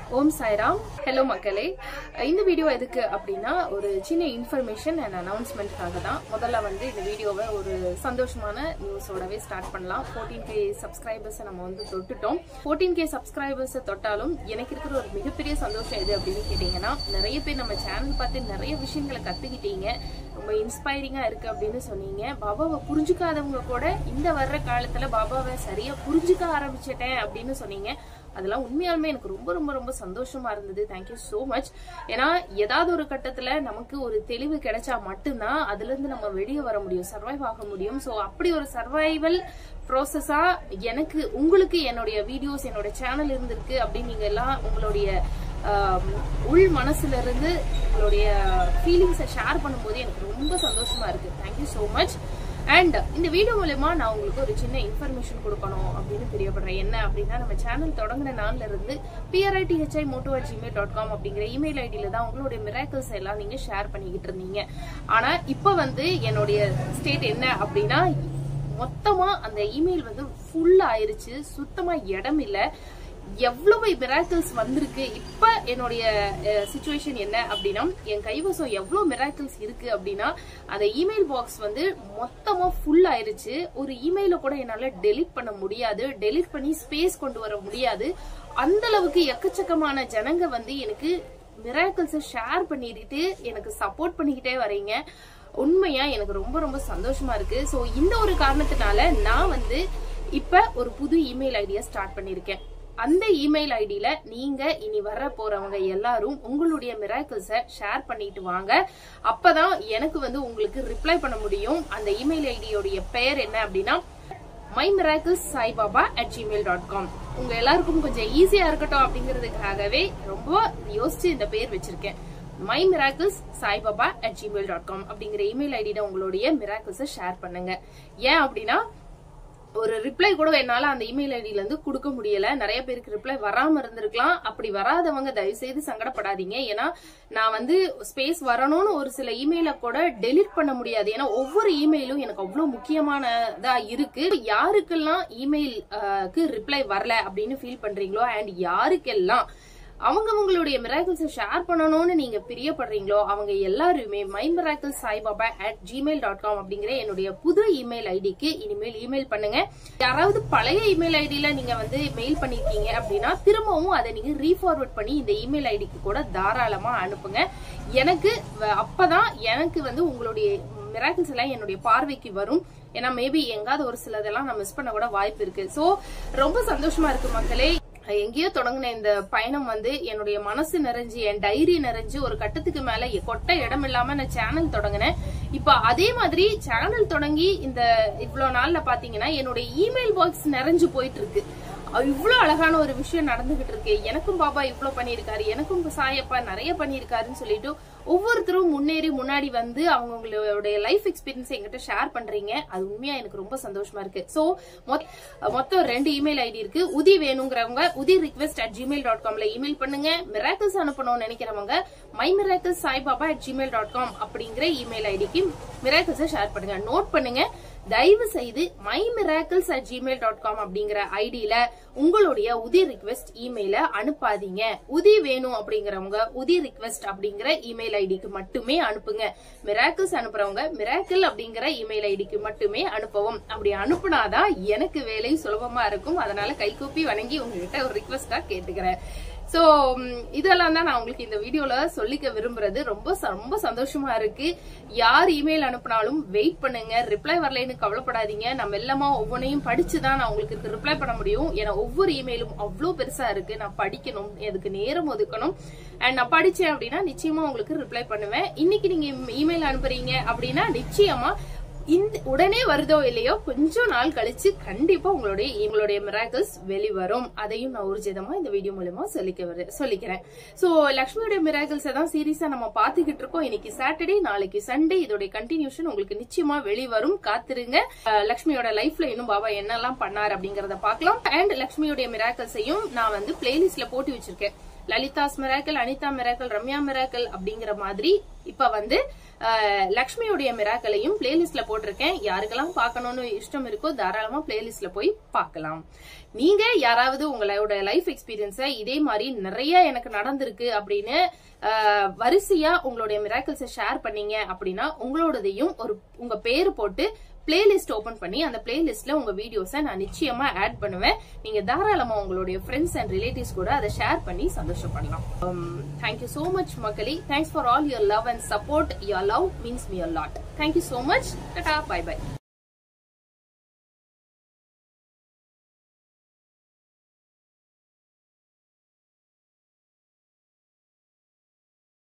ஓம் Sairam hello மக்களே இந்த video எதுக்கு அப்படின்னா ஒரு சின்ன இன்ஃபர்மேஷன் அண்ட் அனௌன்ஸ்மெண்ட்காக தான் முதல்ல வந்து இந்த வீடியோவை ஒரு சந்தோஷமான நியூஸோடவே ஸ்டார்ட் பண்ணலாம் ஃபோர்டீன் கே சப்ஸ்கிரைபர்ஸை நம்ம வந்து தொட்டுட்டோம் ஃபோர்டீன் கே சப்ஸ்கிரைபர்ஸை தொட்டாலும் எனக்கு இருக்கிற ஒரு மிகப்பெரிய சந்தோஷம் எது அப்படின்னு கேட்டிங்கன்னா நிறைய பேர் நம்ம சேனல் பார்த்து நிறைய விஷயங்களை கற்றுக்கிட்டீங்க ரொம்ப இன்ஸ்பைரிங்கா இருக்கு அப்படின்னு சொன்னீங்க பாபாவை புரிஞ்சுக்காதவங்க கூட இந்த வர்ற காலத்துல பாபாவை சரியா புரிஞ்சுக்க ஆரம்பிச்சிட்டேன் அப்படின்னு சொன்னீங்க அதெல்லாம் உண்மையாலுமே எனக்கு ரொம்ப ரொம்ப ரொம்ப சந்தோஷமா இருந்தது தேங்க்யூ so மச் ஏன்னா ஏதாவது ஒரு கட்டத்துல நமக்கு ஒரு தெளிவு கிடைச்சா மட்டும்தான் அதுல இருந்து நம்ம வெளியே வர முடியும் சர்வைவ் ஆக முடியும் சோ அப்படி ஒரு சர்வைவல் ப்ராசஸா எனக்கு உங்களுக்கு என்னுடைய வீடியோஸ் என்னோட சேனல் இருந்திருக்கு அப்படின்னு நீங்க எல்லாம் உங்களுடைய ஆம், உள் மனசுல இருந்து உங்களுடைய ஃபீலிங்ஸை ஷேர் பண்ணும்போது எனக்கு ரொம்ப சந்தோஷமா இருக்கு தேங்க்யூ so மச் அண்ட் இந்த வீடியோ மூலயமா நான் உங்களுக்கு ஒரு சின்ன இன்ஃபர்மேஷன் கொடுக்கணும் அப்படின்னு தெரியப்படுறேன் என்ன அப்படின்னா நம்ம சேனல் தொடங்கின நாள்ல இருந்து B R I D H I moto at Gmail dot com அப்படிங்கிற இமெயில் ஐடியில தான் உங்களுடைய மிராக்கிள்ஸ் எல்லாம் நீங்க ஷேர் பண்ணிக்கிட்டு இருந்தீங்க ஆனா இப்ப வந்து என்னுடைய ஸ்டேட் என்ன அப்படின்னா மொத்தமா அந்த இமெயில் வந்து ஃபுல் ஆயிருச்சு சுத்தமா இடம் இல்ல எவ்வளவு மிராக்கிள்ஸ் வந்திருக்கு இப்ப என்னுடைய சுச்சுவேஷன் என்ன அப்படின்னா என் கைவசம் எவ்வளவு மிராக்கிள்ஸ் இருக்கு அப்படின்னா அந்த இமெயில் பாக்ஸ் வந்து மொத்தமா ஃபுல் ஆயிருச்சு ஒரு இமெயில கூட என்னால டெலீட் பண்ண முடியாது டெலீட் பண்ணி ஸ்பேஸ் கொண்டு வர முடியாது அந்த அளவுக்கு எக்கச்சக்கமான ஜனங்க வந்து எனக்கு மிராக்கிள்ஸை ஷேர் பண்ணிட்டு எனக்கு சப்போர்ட் பண்ணிக்கிட்டே வரீங்க உண்மையா எனக்கு ரொம்ப ரொம்ப சந்தோஷமா இருக்கு சோ இந்த ஒரு காரணத்தினால நான் வந்து இப்ப ஒரு புது இமெயில் ஐடியா ஸ்டார்ட் பண்ணிருக்கேன் அந்த இமெயில் ஐடியில நீங்க இனி வர போறவங்க எல்லாரும் உங்களுடைய மிராக்கிள்ஸ ஷேர் பண்ணிட்டு வாங்க அப்பதான் எனக்கு வந்து உங்களுக்கு ரிப்ளை பண்ண முடியும் அந்த இமெயில் ஐடியோடைய பெயர் என்ன அப்படின்னா my miracles Saibaba at Gmail dot com உங்க எல்லாருக்கும் கொஞ்சம் ஈஸியா இருக்கட்டும் அப்படிங்கிறதுக்காகவே ரொம்ப யோசிச்சு இந்த பேர் வச்சிருக்கேன் my miracles Saibaba at Gmail dot com அப்படிங்கிற இமெயில் ஐடியில உங்களுடைய மிராக்கிள்ஸை ஷேர் பண்ணுங்க ஏன் அப்படின்னா ஒரு ரிப்ளை கூட என்னால அந்த இமெயில் ஐடியில இருந்து கொடுக்க முடியல நிறைய பேருக்கு ரிப்ளை வராம இருந்திருக்கலாம் அப்படி வராதவங்க தயவு செய்து சங்கடப்படாதீங்க ஏன்னா நான் வந்து ஸ்பேஸ் வரணும்னு ஒரு சில இமெயில கூட டெலிட் பண்ண முடியாது ஏன்னா ஒவ்வொரு இமெயிலும் எனக்கு அவ்வளவு முக்கியமானதா இருக்கு யாருக்கெல்லாம் இமெயிலுக்கு ரிப்ளை வரல அப்படின்னு ஃபீல் பண்றீங்களோ அண்ட் யாருக்கெல்லாம் அவங்கவங்களுடைய மிராக்கிள்ஸை ஷேர் பண்ணணும்னு நீங்க பிரியப்படுறீங்களோ அவங்க எல்லாருமே my miracle Saibaba at Gmail dot com அப்படிங்கிற என்னுடைய புது இமெயில் ஐடிக்கு இனிமேல் இமெயில் பண்ணுங்க யாராவது பழைய இமெயில் ஐடியில நீங்க வந்து மெயில் பண்ணிருக்கீங்க அப்படின்னா திரும்பவும் அதை நீங்க ரீஃபார்வர்ட் பண்ணி இந்த இமெயில் ஐடிக்கு கூட தாராளமா அனுப்புங்க எனக்கு வ- அப்பதான் எனக்கு வந்து உங்களுடைய மிராக்கிள்ஸ் எல்லாம் என்னுடைய பார்வைக்கு வரும் ஏன்னா மேபி எங்காவது ஒரு சிலதெல்லாம் நான் மிஸ் பண்ண கூட வாய்ப்பு இருக்கு சோ ரொம்ப சந்தோஷமா இருக்கு மக்களே எங்கேயோ தொடங்கின இந்த பயணம் வந்து என்னுடைய மனசு நிறைஞ்சு என் டைரி நிறைஞ்சு ஒரு கட்டத்துக்கு மேல எ- கொட்ட இடம் இல்லாம நான் சேனல் தொடங்கினேன் இப்ப அதே மாதிரி சேனல் தொடங்கி இந்த இவ்வளவு நாள்ல பாத்தீங்கன்னா என்னுடைய இமெயில் பாக்ஸ் நிறைஞ்சு போயிட்டு இருக்கு இவ்வளவு அழகான ஒரு விஷயம் நடந்துகிட்டு இருக்கு எனக்கும் பாபா இவ்வளவு பண்ணியிருக்காரு எனக்கும் சாயப்பா நிறைய பண்ணியிருக்காருன்னு சொல்லிட்டு ஒவ்வொருத்தரும் முன்னேறி முன்னாடி வந்து அவங்களுடைய லைஃப் எக்ஸ்பீரியன்ஸ் என்கிட்ட ஷேர் பண்றீங்க அது உண்மையா எனக்கு ரொம்ப சந்தோஷமா இருக்கு சோ மொத்தம் ரெண்டு இமெயில் ஐடி இருக்கு உதி வேணுங்கிறவங்க உதி ரிக்வெஸ்ட் அட் ஜிமெயில் டாட் காம்ல இமெயில் பண்ணுங்க மிராக்கிள்ஸ் அனுப்பணும்னு நினைக்கிறவங்க my miracles Saibaba at Gmail dot com அப்படிங்கிற இமெயில் ஐடிக்கு மிராக்கிள்ஸை ஷேர் பண்ணுங்க நோட் பண்ணுங்க தயவு செய்து my miracles at Gmail dot com அப்படிங்கிற ஐடியில உங்களுடைய உதி ரிக்வெஸ்ட் இமெயில அனுப்பாதீங்க உதி வேணும் அப்படிங்கிறவங்க உதி ரிக்வெஸ்ட் அப்படிங்கிற இமெயில் ஐடிக்கு மட்டுமே அனுப்புங்க மிராக்கிள்ஸ் அனுப்புறவங்க மிராக்கிள் அப்படிங்கிற இமெயில் ஐடிக்கு மட்டுமே அனுப்பவும் அப்படி அனுப்புனாதான் எனக்கு வேலை சுலபமா இருக்கும் அதனால கைகூப்பி வணங்கி உங்ககிட்ட ஒரு ரிக்வெஸ்டா கேட்டுக்கிறேன் சோ இதெல்லாம் தான் நான் உங்களுக்கு இந்த வீடியோல சொல்லிக்க விரும்புறது ரொம்ப ச- ரொம்ப சந்தோஷமா இருக்கு யார் இமெயில் அனுப்புனாலும் வெயிட் பண்ணுங்க ரிப்ளை வரலைன்னு கவலைப்படாதீங்க நம்ம எல்லாமா ஒவ்வொன்றையும் படிச்சு தான் நான் உங்களுக்கு ரிப்ளை பண்ண முடியும் ஏன்னா ஒவ்வொரு இமெயிலும் அவ்வளோ பெருசா இருக்கு நான் படிக்கணும் அதுக்கு நேரம் ஒதுக்கணும் அண்ட் நான் படிச்சேன் அப்படின்னா நிச்சயமா உங்களுக்கு ரிப்ளை பண்ணுவேன் இன்னைக்கு நீங்க இமெயில் அனுப்புறீங்க அப்படின்னா நிச்சயமா இந்த உடனே வருதோ இல்லையோ கொஞ்சம் நாள் கழிச்சு கண்டிப்பா உங்களுடைய உங்களுடைய மிராக்கிள்ஸ் வெளிவரும் அதையும் நான் ஊர்ஜிதமா இந்த வீடியோ மூலமா சொல்லிக்க வர- சொல்லிக்கிறேன் சோ லக்ஷ்மியோட மிராக்கிள்ஸ் தான் சீரியஸா நம்ம பாத்துக்கிட்டு இருக்கோம் இன்னைக்கு சாட்டர்டே நாளைக்கு சண்டே இதோட கண்டினியூஷன் உங்களுக்கு நிச்சயமா வெளிவரும் காத்திருங்க அஹ், லக்ஷ்மியோட லைஃப்ல இன்னும் பாபா என்னெல்லாம் பண்ணார் அப்படிங்கறத பார்க்கலாம் அண்ட் லக்ஷ்மியோட மிராக்கிள்ஸையும் நான் வந்து பிளேலிஸ்ட்ல போட்டு வச்சிருக்கேன் Lalitha's miracle Anitha miracle Ramya miracle அப்படிங்கிற மாதிரி இப்ப வந்து அஹ், லக்ஷ்மியுடைய மிராக்கலையும் பிளேலிஸ்ட்ல போட்டிருக்கேன் யாருக்கெல்லாம் பார்க்கணும்னு இஷ்டம் இருக்கோ தாராளமா பிளேலிஸ்ட்ல போய் பார்க்கலாம் நீங்க யாராவது உங்களோட லைஃப் எக்ஸ்பீரியன்ஸ இதே மாதிரி நிறைய எனக்கு நடந்திருக்கு அப்படின்னு அஹ், வரிசையா உங்களுடைய மிராக்கிள்ஸை ஷேர் பண்ணீங்க அப்படின்னா உங்களோடதையும் ஒரு உங்க பேரு போட்டு பிளேலிஸ்ட் ஓபன் பண்ணி அந்த பிளேலிஸ்ட்ல உங்க வீடியோஸை நான் நிச்சயமா ஆட் பண்ணுவேன் நீங்க தாராளமா உங்களுடைய ஃப்ரெண்ட்ஸ் அண்ட் ரிலேட்டிவ்ஸ் கூட அதை ஷேர் பண்ணி சந்தோஷப்படலாம் தேங்க்யூ சோ மச் மக்களே thanks for all your love and support your love means me a lot thank you so much tata bye by